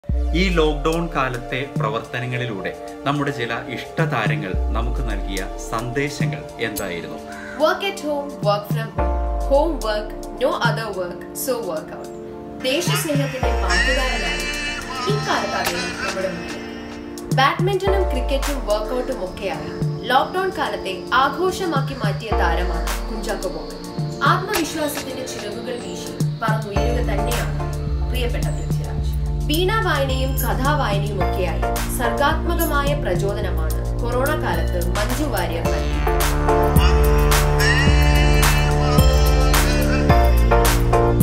ഈ ലോക്ക്ഡൌൺ കാലത്തെ പ്രവർത്തനങ്ങളിലൂടെ നമ്മുടെ ചില ഇഷ്ടതാരങ്ങൾ നമുക്ക് നൽകിയ സന്ദേശങ്ങൾ എന്തായിരുന്നു Work at home, work from home. Home work, no other work, so work out. ദേശസ്നേഹത്തിന്റെ പാട്ടുകാരനാണ് ഇക്കാലത്ത് അദ്ദേഹം നമ്മുടെ മുന്നിൽ ബാഡ്മിന്റണും ക്രിക്കറ്റും വർക്കൗട്ടും ഒക്കെയായി ലോക്ക്ഡൌൺ കാലത്തെ ആഘോഷമാക്കി മാറ്റിയ താരമാണ് കുഞ്ചാക്കോ ബോബൻ ആത്മവിശ്വാസത്തിന്റെ ചിറകുകൾ വീശി പറന്നുയരുക തന്നെയാണ് പ്രിയപ്പെട്ട പൃഥ്വിരാജ് വീണ വായനയും കഥാവായനയും ഒക്കെയായി സർഗാത്മകമായ പ്രചോദനമാണ് കൊറോണ കാലത്ത് മഞ്ജു വാര്യർ നൽകിയത്